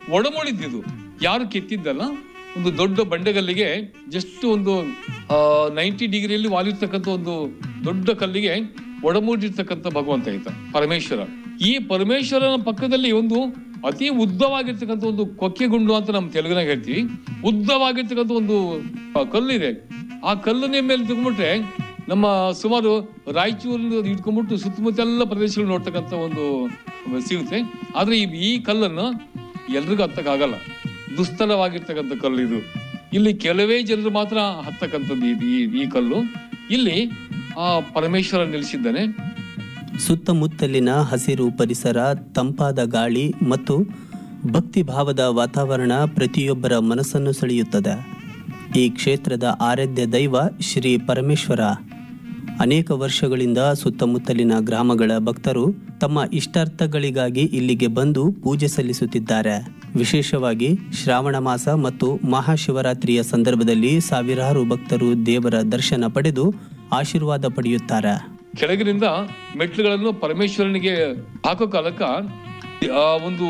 ಒಡಮೂಡಿದ್ದು ಯಾರು ಕೆತ್ತಿದ್ದಲ್ಲ ಒಂದು ದೊಡ್ಡ ಬಂಡೆಗಲ್ಲಿಗೆ ಜಸ್ಟ್ ಒಂದು ನೈಂಟಿ ಡಿಗ್ರಿಯಲ್ಲಿ ವಾಲಿರ್ತಕ್ಕಂಥ ಒಂದು ದೊಡ್ಡ ಕಲ್ಲಿಗೆ ಒಡಮೂಡಿರ್ತಕ್ಕಂಥ ಭಗವಂತ ಈತ ಪರಮೇಶ್ವರ ಈ ಪರಮೇಶ್ವರನ ಪಕ್ಕದಲ್ಲಿ ಒಂದು ಅತಿ ಉದ್ದವಾಗಿರ್ತಕ್ಕಂಥ ಒಂದು ಕೊಕ್ಕೆಗುಂಡು ಅಂತ ನಮ್ಮ ತೆಲುಗಿನಾಗ ಹೇಳ್ತೀವಿ ಉದ್ದವಾಗಿರ್ತಕ್ಕಂಥ ಒಂದು ಆ, ಕಲ್ಲಿದೆ ಆ ಕಲ್ಲನ್ನೇ ಮೇಲೆ ತಗೊಂಡ್ಬಿಟ್ರೆ ನಮ್ಮ ಸುಮಾರು ರಾಯಚೂರಿನ ಇಟ್ಕೊಂಡ್ಬಿಟ್ಟು ಸುತ್ತಮುತ್ತ ಎಲ್ಲ ಪ್ರದೇಶಗಳು ನೋಡ್ತಕ್ಕಂಥ ಒಂದು ಸಿಗುತ್ತೆ ಆದ್ರೆ ಈ ಈ ಕಲ್ಲನ್ನು ಎಲ್ರಿಗೂ ಹತ್ತಕ್ಕಾಗಲ್ಲ ದುಸ್ತರವಾಗಿರ್ತಕ್ಕಂಥ ಕಲ್ಲು ಇದು ಇಲ್ಲಿ ಕೆಲವೇ ಜನರು ಮಾತ್ರ ಹತ್ತಕ್ಕಂಥದ್ದು ಇದು ಈ- ಈ ಕಲ್ಲು ಇಲ್ಲಿ ಆ ಪರಮೇಶ್ವರ ನಿಲ್ಲಿಸಿದ್ದಾನೆ ಸುತ್ತಮುತ್ತಲಿನ ಹಸಿರು ಪರಿಸರ ತಂಪಾದ ಗಾಳಿ ಮತ್ತು ಭಕ್ತಿ ಭಾವದ ವಾತಾವರಣ ಪ್ರತಿಯೊಬ್ಬರ ಮನಸ್ಸನ್ನು ಸೆಳೆಯುತ್ತದೆ ಈ ಕ್ಷೇತ್ರದ ಆರಾಧ್ಯ ದೈವ ಶ್ರೀ ಪರಮೇಶ್ವರ ಅನೇಕ ವರ್ಷಗಳಿಂದ ಸುತ್ತಮುತ್ತಲಿನ ಗ್ರಾಮಗಳ ಭಕ್ತರು ತಮ್ಮ ಇಷ್ಟಾರ್ಥಗಳಿಗಾಗಿ ಇಲ್ಲಿಗೆ ಬಂದು ಪೂಜೆ ಸಲ್ಲಿಸುತ್ತಿದ್ದಾರೆ ವಿಶೇಷವಾಗಿ ಶ್ರಾವಣ ಮಾಸ ಮತ್ತು ಮಹಾಶಿವರಾತ್ರಿಯ ಸಂದರ್ಭದಲ್ಲಿ ಸಾವಿರಾರು ಭಕ್ತರು ದೇವರ ದರ್ಶನ ಪಡೆದು ಆಶೀರ್ವಾದ ಪಡೆಯುತ್ತಾರೆ ಕೆಳಗಿನಿಂದ ಮೆಟ್ಲುಗಳನ್ನು ಪರಮೇಶ್ವರನಿಗೆ ಹಾಕೋ ಕಾಲಕ್ಕ ಆ ಒಂದು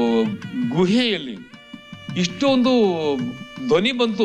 ಗುಹೆಯಲ್ಲಿ ಇಷ್ಟೊಂದು ಧ್ವನಿ ಬಂತು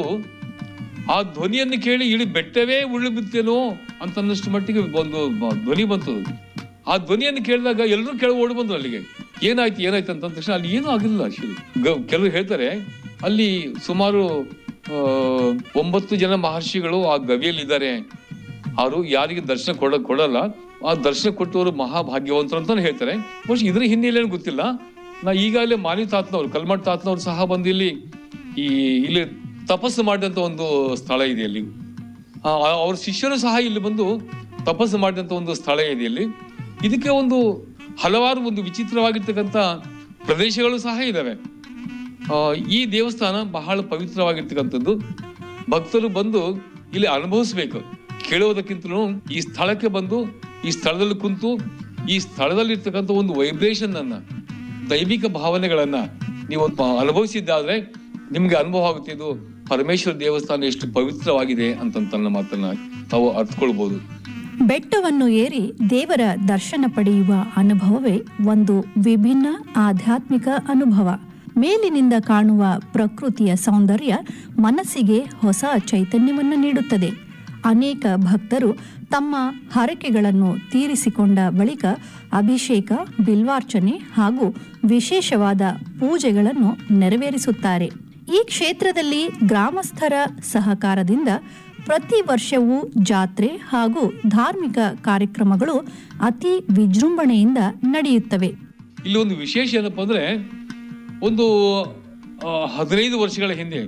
ಆ ಧ್ವನಿಯನ್ನು ಕೇಳಿ ಇಡೀ ಬೆಟ್ಟವೇ ಉರುಳಿ ಬಿತ್ತೇನೋ ಅಂತ ಅನ್ನಷ್ಟು ಮಟ್ಟಿಗೆ ಒಂದು ಬ- ಧ್ವನಿ ಬಂತು ಆ ಧ್ವನಿಯನ್ನು ಕೇಳಿದಾಗ ಎಲ್ಲರೂ ಕೆಳಗೆ ಓಡಿ ಬಂದ್ರು ಅಲ್ಲಿಗೆ ಏನಾಯ್ತು ಏನಾಯ್ತು ಅಂತ ಅಂದ ತಕ್ಷಣ ಅಲ್ಲಿ ಏನೂ ಆಗಿಲ್ಲ actually. ಗ- ಕೆಲವರು ಹೇಳ್ತಾರೆ ಅಲ್ಲಿ ಸುಮಾರು ಆ, ಒಂಬತ್ತು ಜನ ಮಹರ್ಷಿಗಳು ಆ ಗವಿಯಲ್ಲಿ ಇದ್ದಾರೆ ಅವರು ಯಾರಿಗೆ ದರ್ಶನ ಕೊಡ ಕೊಡಲ್ಲ ಆ ದರ್ಶನ ಕೊಟ್ಟವರು ಮಹಾಭಾಗ್ಯವಂತರು ಅಂತಾನೆ ಹೇಳ್ತಾರೆ ಬಹುಶಃ ಇದ್ರ ಹಿನ್ನೆಲೆ ಏನು ಗೊತ್ತಿಲ್ಲ ನಾ ಈಗಾಗಲೇ ಮಾನಿ ತಾತನವ್ರು ಕಲ್ಮಠ್ ತಾತನವ್ರು ಸಹ ಬಂದು ಇಲ್ಲಿ ಈ ಇಲ್ಲಿ ತಪಸ್ಸು ಮಾಡಿದಂತ ಒಂದು ಸ್ಥಳ ಇದೆ ಇಲ್ಲಿ ಆ, ಅವ್ರ ಶಿಷ್ಯರು ಸಹ ಇಲ್ಲಿ ಬಂದು ತಪಸ್ಸು ಮಾಡಿದಂತ ಒಂದು ಸ್ಥಳ ಇದೆ ಇಲ್ಲಿ ಇದಕ್ಕೆ ಒಂದು ಹಲವಾರು ಒಂದು ವಿಚಿತ್ರವಾಗಿರ್ತಕ್ಕಂಥ ಪ್ರದೇಶಗಳು ಸಹ ಇದಾವೆ ಆ, ಈ ದೇವಸ್ಥಾನ ಬಹಳ ಪವಿತ್ರವಾಗಿರ್ತಕ್ಕಂಥದ್ದು ಭಕ್ತರು ಬಂದು ಇಲ್ಲಿ ಅನುಭವಿಸ್ಬೇಕು ಕೇಳುವುದಕ್ಕಿಂತಲೂ ಈ ಸ್ಥಳಕ್ಕೆ ಬಂದು ಈ ಸ್ಥಳದಲ್ಲಿ ಕುಂತು ಈ ಸ್ಥಳದಲ್ಲಿ ಇರ್ತಕ್ಕಂಥ ಒಂದು ವೈಬ್ರೇಷನ್ ಅನ್ನ ದೈವಿಕ ಭಾವನೆಗಳನ್ನ ನೀವು ಅನುಭವಿಸಿದ್ದಾದ್ರೆ ನಿಮ್ಗೆ ಅನುಭವ ಆಗುತ್ತೆ ಇದು ಪರಮೇಶ್ವರ ದೇವಸ್ಥಾನ ಎಷ್ಟು ಪವಿತ್ರವಾಗಿದೆ ಅಂತಂತನ್ನ ಮಾತನ್ನ ತಾವು ಅರ್ಥಕೊಳ್ಬಹುದು ಬೆಟ್ಟವನ್ನು ಏರಿ ದೇವರ ದರ್ಶನ ಪಡೆಯುವ ಅನುಭವವೇ ಒಂದು ವಿಭಿನ್ನ ಆಧ್ಯಾತ್ಮಿಕ ಅನುಭವ ಮೇಲಿನಿಂದ ಕಾಣುವ ಪ್ರಕೃತಿಯ ಸೌಂದರ್ಯ ಮನಸ್ಸಿಗೆ ಹೊಸ ಚೈತನ್ಯವನ್ನು ನೀಡುತ್ತದೆ ಅನೇಕ ಭಕ್ತರು ತಮ್ಮ ಹರಕೆಗಳನ್ನು ತೀರಿಸಿಕೊಂಡ ಬಳಿಕ ಅಭಿಷೇಕ ಬಿಲ್ವಾರ್ಚನೆ ಹಾಗೂ ವಿಶೇಷವಾದ ಪೂಜೆಗಳನ್ನು ನೆರವೇರಿಸುತ್ತಾರೆ ಈ ಕ್ಷೇತ್ರದಲ್ಲಿ ಗ್ರಾಮಸ್ಥರ ಸಹಕಾರದಿಂದ ಪ್ರತಿ ವರ್ಷವೂ ಜಾತ್ರೆ ಹಾಗೂ ಧಾರ್ಮಿಕ ಕಾರ್ಯಕ್ರಮಗಳು ಅತಿ ವಿಜೃಂಭಣೆಯಿಂದ ನಡೆಯುತ್ತವೆ ಇಲ್ಲಿ ಒಂದು ವಿಶೇಷ ಏನಪ್ಪ ಅಂದ್ರೆ ಒಂದು ಆ, ಹದಿನೈದು ವರ್ಷಗಳ ಹಿಂದೆ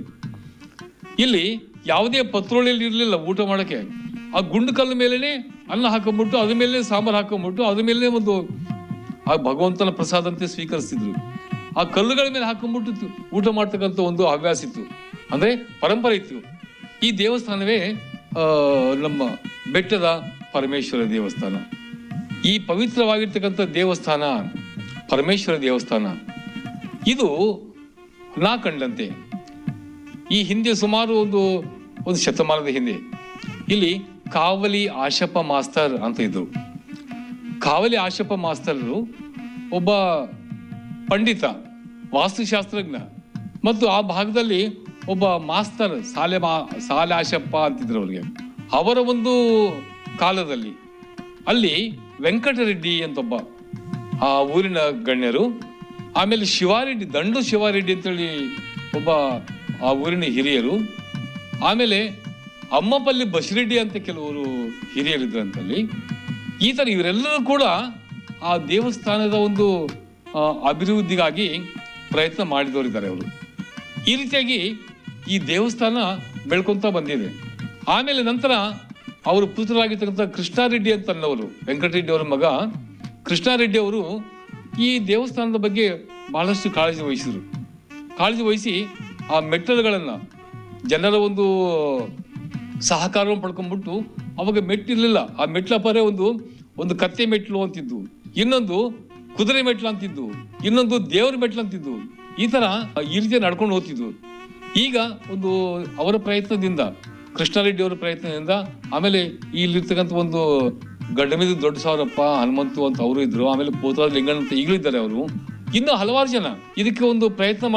ಇಲ್ಲಿ ಯಾವುದೇ ಪತ್ರೋಳಿಯಲ್ಲಿ ಇರಲಿಲ್ಲ ಊಟ ಮಾಡಕ್ಕೆ ಆ ಗುಂಡು ಕಲ್ಲು ಮೇಲೆನೆ ಅನ್ನ ಹಾಕೊಂಡ್ಬಿಟ್ಟು ಅದ್ರ ಮೇಲೆ ಸಾಂಬಾರ್ ಹಾಕೊಂಡ್ಬಿಟ್ಟು ಅದ್ರ ಮೇಲೆ ಒಂದು ಆ ಭಗವಂತನ ಪ್ರಸಾದ ಅಂತ ಸ್ವೀಕರಿಸ್ತಿದ್ರು ಆ ಕಲ್ಲುಗಳ ಮೇಲೆ ಹಾಕೊಂಡ್ಬಿಟ್ಟು ತು- ಊಟ ಮಾಡ್ತಕ್ಕಂಥ ಒಂದು ಹವ್ಯಾಸ ಇತ್ತು ಅಂದ್ರೆ ಪರಂಪರೆ ಇತ್ತು ಈ ದೇವಸ್ಥಾನವೇ ಆ, ನಮ್ಮ ಬೆಟ್ಟದ ಪರಮೇಶ್ವರ ದೇವಸ್ಥಾನ ಈ ಪವಿತ್ರವಾಗಿರ್ತಕ್ಕಂಥ ದೇವಸ್ಥಾನ ಪರಮೇಶ್ವರ ದೇವಸ್ಥಾನ ಇದು ನಾ ಕಂಡಂತೆ ಈ ಹಿಂದೆ ಸುಮಾರು ಒಂದು ಒಂದು ಶತಮಾನದ ಹಿಂದೆ ಇಲ್ಲಿ ಕಾವಲಿ ಆಶಪ್ಪ ಮಾಸ್ತರ್ ಅಂತ ಇದ್ರು ಕಾವಲಿ ಆಶಪ್ಪ ಮಾಸ್ತರರು ಒಬ್ಬ ಪಂಡಿತ ವಾಸ್ತುಶಾಸ್ತ್ರಜ್ಞ ಮತ್ತು ಆ ಭಾಗದಲ್ಲಿ ಒಬ್ಬ ಮಾಸ್ತರ್ ಸಾಲೆ ಮಾ ಸಾಲೆ ಆಶಪ್ಪ ಅಂತಿದ್ರು ಅವ್ರಿಗೆ ಅವರ ಒಂದು ಕಾಲದಲ್ಲಿ ಅಲ್ಲಿ ವೆಂಕಟರೆಡ್ಡಿ ಅಂತ ಒಬ್ಬ ಆ ಊರಿನ ಗಣ್ಯರು ಆಮೇಲೆ ಶಿವಾರೆಡ್ಡಿ ದಂಡು ಶಿವಾರೆಡ್ಡಿ ಅಂತೇಳಿ ಒಬ್ಬ ಆ ಊರಿನ ಹಿರಿಯರು ಆಮೇಲೆ ಅಮ್ಮಪಲ್ಲಿ ಬಶಿರೆಡ್ಡಿ ಅಂತ ಕೆಲವರು ಹಿರಿಯರಿದ್ರಂತಲ್ಲಿ ಈ ತರ ಇವರೆಲ್ಲರೂ ಕೂಡ ಆ ದೇವಸ್ಥಾನದ ಒಂದು ಆ, ಅಭಿವೃದ್ಧಿಗಾಗಿ ಪ್ರಯತ್ನ ಮಾಡಿದವರಿದ್ದಾರೆ ಅವರು ಈ ರೀತಿಯಾಗಿ ಈ ದೇವಸ್ಥಾನ ಬೆಳ್ಕೊಂತ ಬಂದಿದೆ ಆಮೇಲೆ ನಂತರ ಅವರು ಪುತ್ರರಾಗಿರ್ತಕ್ಕಂಥ ಕೃಷ್ಣಾರೆಡ್ಡಿ ಅಂತ ಅನ್ನೋರು ವೆಂಕಟರೆಡ್ಡಿ ಅವರ ಮಗ ಕೃಷ್ಣಾರೆಡ್ಡಿ ಅವರು ಈ ದೇವಸ್ಥಾನದ ಬಗ್ಗೆ ಬಹಳಷ್ಟು ಕಾಳಜಿ ವಹಿಸಿದ್ರು ಕಾಳಜಿ ವಹಿಸಿ ಆ ಮೆಟ್ಟಲುಗಳನ್ನ ಜನರ ಒಂದು ಸಹಕಾರವನ್ನು ಪಡ್ಕೊಂಡ್ಬಿಟ್ಟು ಅವಾಗ ಮೆಟ್ಟಿರ್ಲಿಲ್ಲ ಆ ಮೆಟ್ಲಪರೆ ಒಂದು ಒಂದು ಕತ್ತೆ ಮೆಟ್ಲು ಅಂತಿದ್ದು ಇನ್ನೊಂದು ಕುದುರೆ ಮೆಟ್ಲು ಅಂತಿದ್ದು ಇನ್ನೊಂದು ದೇವರ ಮೆಟ್ಲು ಅಂತಿದ್ದು ಈ ತರ ಈ ರೀತಿ ನಡ್ಕೊಂಡು ಹೋಗ್ತಿದ್ವು ಈಗ ಒಂದು ಅವರ ಪ್ರಯತ್ನದಿಂದ ಕೃಷ್ಣಾರೆಡ್ಡಿ ಅವರ ಪ್ರಯತ್ನದಿಂದ ಆಮೇಲೆ ಇಲ್ಲಿರ್ತಕ್ಕಂಥ ಒಂದು ಗಡ್ಡಮಿದ ದೊಡ್ಡ ಸಾವರಪ್ಪ ಹನುಮಂತು ಅಂತ ಅವರು ಇದ್ರು ಆಮೇಲೆ ಪೋತರಾಜ ಲಿಂಗಣ್ಣ ಅಂತ ಈಗಲೂ ಇದ್ದಾರೆ ಅವರು ಇನ್ನು ಹಲವಾರು ಜನ ಇದಕ್ಕೆ ಒಂದು ಪ್ರಯತ್ನ